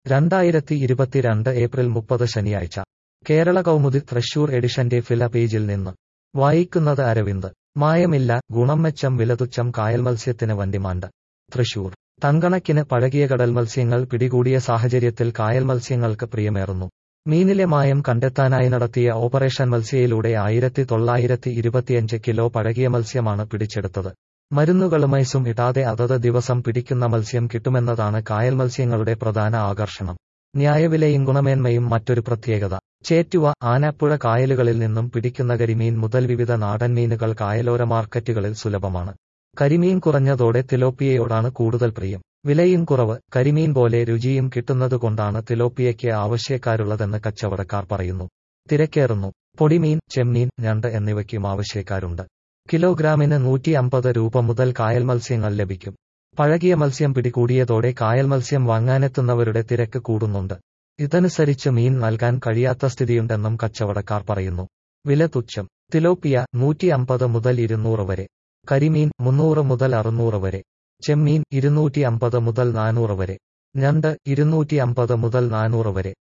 രണ്ടായിരത്തി ഇരുപത്തിരണ്ട് ഏപ്രിൽ മുപ്പത് ശനിയാഴ്ച കേരള കൗമുദി തൃശൂർ എഡിഷന്റെ ഫില പേജിൽ നിന്ന് വായിക്കുന്നത് അരവിന്ദ് മായമില്ല ഗുണം മെച്ചം വിലതുച്ഛം കായൽ മത്സ്യത്തിന് വണ്ടിമാണ്ട് തൃശൂർ തങ്കണക്കിന് പഴകിയ കടൽ മത്സ്യങ്ങൾ പിടികൂടിയ സാഹചര്യത്തിൽ കായൽ മത്സ്യങ്ങൾക്ക് പ്രിയമേറുന്നു മീനിലെ മായം കണ്ടെത്താനായി നടത്തിയ ഓപ്പറേഷൻ മത്സ്യയിലൂടെ ആയിരത്തി തൊള്ളായിരത്തി ഇരുപത്തിയഞ്ച് കിലോ പഴകിയ മത്സ്യമാണ് പിടിച്ചെടുത്തത് മരുന്നുകളുമൈസും ഇടാതെ അതത് ദിവസം പിടിക്കുന്ന മത്സ്യം കിട്ടുമെന്നതാണ് കായൽ മത്സ്യങ്ങളുടെ പ്രധാന ആകർഷണം ന്യായവിലയും ഗുണമേന്മയും മറ്റൊരു പ്രത്യേകത ചേറ്റുവ ആനാപ്പുഴ കായലുകളിൽ നിന്നും പിടിക്കുന്ന കരിമീൻ മുതൽ വിവിധ നാടൻ മീനുകൾ കായലോര മാർക്കറ്റുകളിൽ സുലഭമാണ് കരിമീൻ കുറഞ്ഞതോടെ തിലോപ്പിയയോടാണ് കൂടുതൽ പ്രിയം വിലയും കുറവ് കരിമീൻ പോലെ രുചിയും കിട്ടുന്നതുകൊണ്ടാണ് തിലോപ്പിയയ്ക്ക് ആവശ്യക്കാരുള്ളതെന്ന് കച്ചവടക്കാർ പറയുന്നു തിരക്കേറുന്നു പൊടിമീൻ ചെമ്മീൻ ഞണ്ട് എന്നിവയ്ക്കും ആവശ്യക്കാരുണ്ട് കിലോഗ്രാമിന് നൂറ്റി അമ്പത് രൂപ മുതൽ കായൽ മത്സ്യങ്ങൾ ലഭിക്കും പഴകിയ മത്സ്യം പിടികൂടിയതോടെ കായൽ മത്സ്യം വാങ്ങാനെത്തുന്നവരുടെ തിരക്ക് കൂടുന്നുണ്ട് ഇതനുസരിച്ച് മീൻ നൽകാൻ കഴിയാത്ത സ്ഥിതിയുണ്ടെന്നും കച്ചവടക്കാർ പറയുന്നു വില തുച്ഛം തിലോപ്പിയ നൂറ്റി അമ്പത് മുതൽ ഇരുന്നൂറ് വരെ കരിമീൻ മുന്നൂറ് മുതൽ അറുന്നൂറ് വരെ ചെമ്മീൻ ഇരുന്നൂറ്റി അമ്പത് മുതൽ നാനൂറ് വരെ ഞണ്ട് ഇരുന്നൂറ്റി അമ്പത് മുതൽ നാനൂറ് വരെ